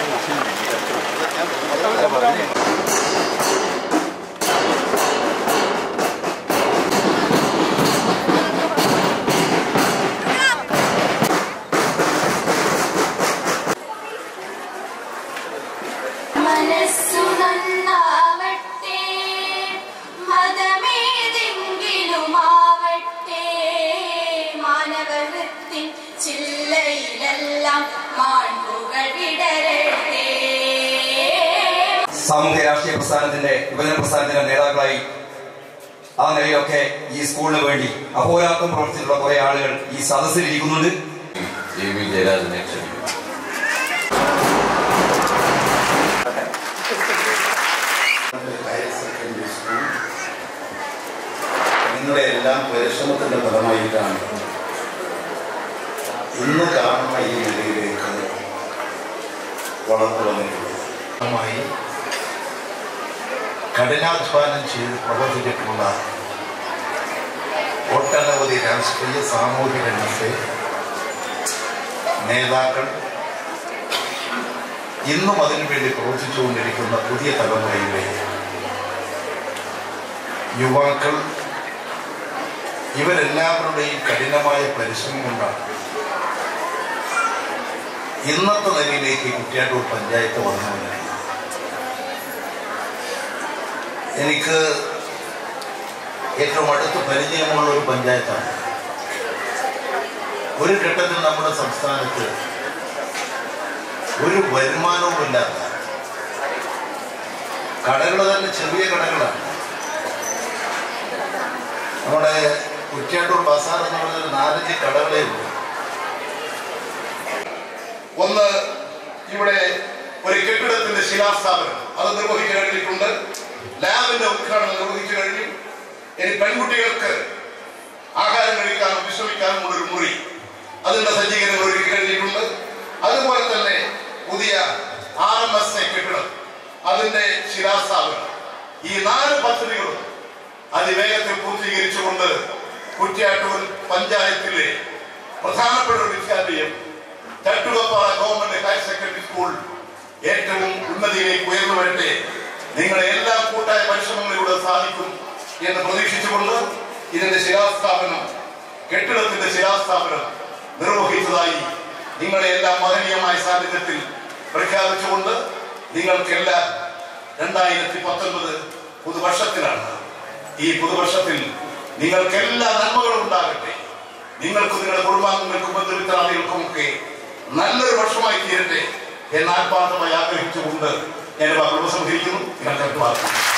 മനസ്സു നന്നാവട്ടെ മതമേതെങ്കിലുമാവട്ടെ മാനവൃത്തിൻ ചില്ലയിലെല്ലാം മാൺപുകൾ വിടരട്ടെ സാമൂഹ്യ രാഷ്ട്രീയ പ്രസ്ഥാനത്തിന്റെ യുവജന പ്രസ്ഥാനത്തിന്റെ നേതാക്കളായി ആ നിലയിലൊക്കെ ഈ സ്കൂളിന് വേണ്ടി അഹോരാത്രം പ്രവർത്തിച്ചിട്ടുള്ള കുറെ ആളുകൾ ഈ സദസ്സിൽ ഇരിക്കുന്നുണ്ട് ജി വി ജയരാജനെ ക്ഷണിക്കുന്നു ഹയർ സെക്കൻഡറി സ്കൂൾ നിങ്ങളുടെ എല്ലാം പരിശ്രമത്തിന്റെ ഫലമായിട്ടാണ് ഇന്ന് കാണുന്ന ഈ നിലയിലേക്ക് വളർന്നു വന്നിട്ടുള്ളത് ഫലമായി കഠിനാധ്വാനം ചെയ്ത് പ്രവർത്തിച്ചിട്ടുള്ള ഒട്ടനവധി രാഷ്ട്രീയ സാമൂഹിക രംഗത്തെ നേതാക്കൾ ഇന്നും അതിനുവേണ്ടി പ്രവർത്തിച്ചുകൊണ്ടിരിക്കുന്ന പുതിയ തലമുറയിലെ യുവാക്കൾ ഇവരെല്ലാവരുടെയും കഠിനമായ പരിശ്രമം കൊണ്ടാണ് ഇന്നത്തെ നിലയിലേക്ക് കുറ്റ്യാട്ടൂർ പഞ്ചായത്ത് വന്നവരാണ് എനിക്ക് ഏറ്റവും അടുത്ത് പരിചയമുള്ള ഒരു പഞ്ചായത്താണ് ഒരു ഘട്ടത്തിൽ നമ്മുടെ സംസ്ഥാനത്ത് ഒരു വരുമാനവുമില്ലാത്ത കടകൾ തന്നെ ചെറിയ കടകളാണ് നമ്മുടെ കുറ്റ്യാട്ടൂർ ബസാർ എന്ന് പറഞ്ഞൊരു നാലഞ്ച് കടകളേ ഉള്ളൂ ഒന്ന് ഇവിടെ ഒരു കെട്ടിടത്തിന്റെ ശിലാസ്ഥാപനം അത് നിർവഹിച്ചു കഴിഞ്ഞിട്ടുണ്ട് ലാബിന്റെ ഉദ്ഘാടനം നിർവഹിച്ചു കഴിഞ്ഞു ഇനി പെൺകുട്ടികൾക്ക് ആഹാരം കഴിക്കാനും വിശ്രമിക്കാനും ഉള്ളൊരു മുറി അതിന്റെ സജ്ജീകരണങ്ങൾ ഒരുക്കി കഴിഞ്ഞിട്ടുണ്ട് അതുപോലെ തന്നെ പുതിയ ആർ എം എസ് എ കെട്ടിടം അതിന്റെ ശിലാസ്ഥാപനം ഈ നാല് പദ്ധതികളും അതിവേഗത്തിൽ പൂർത്തീകരിച്ചുകൊണ്ട് കുറ്റ്യാട്ടൂർ പഞ്ചായത്തിലെ പ്രധാനപ്പെട്ട ഒരു വിദ്യാലയം Chattukappara government higher secondary school ഏറ്റവും ഉന്നതിയിലേക്ക് ഉയർന്നു വരട്ടെ നിങ്ങളെ എല്ലാ കൂട്ടായ പരിശ്രമങ്ങളിലൂടെ സാധിക്കും എന്ന് പ്രതീക്ഷിച്ചുകൊണ്ട് ഇതിന്റെ ശിലാസ്ഥാപനം കെട്ടിടത്തിന്റെ ശിലാസ്ഥാപനം നിർവഹിച്ചതായി നിങ്ങളെ എല്ലാം മഹനീയമായ സാന്നിധ്യത്തിൽ പ്രഖ്യാപിച്ചുകൊണ്ട് നിങ്ങൾക്കെല്ലാം രണ്ടായിരത്തി പത്തൊൻപത് പുതുവർഷത്തിലാണ് ഈ പുതുവർഷത്തിൽ നിങ്ങൾക്ക് എല്ലാ നന്മകളും ഉണ്ടാകട്ടെ നിങ്ങൾക്കും നിങ്ങളുടെ കുടുംബാംഗങ്ങൾക്കും ബന്ധുമിത്രാദികൾക്കും ഒക്കെ നല്ലൊരു വർഷമായി തീരട്ടെ എന്ന് ആത്മാർത്ഥമായി ആഗ്രഹിച്ചുകൊണ്ട് ഞാൻ വാക്കുകൾ സംഹരിക്കുന്നു നിങ്ങൾക്ക് പ്രാർത്ഥിക്കുന്നു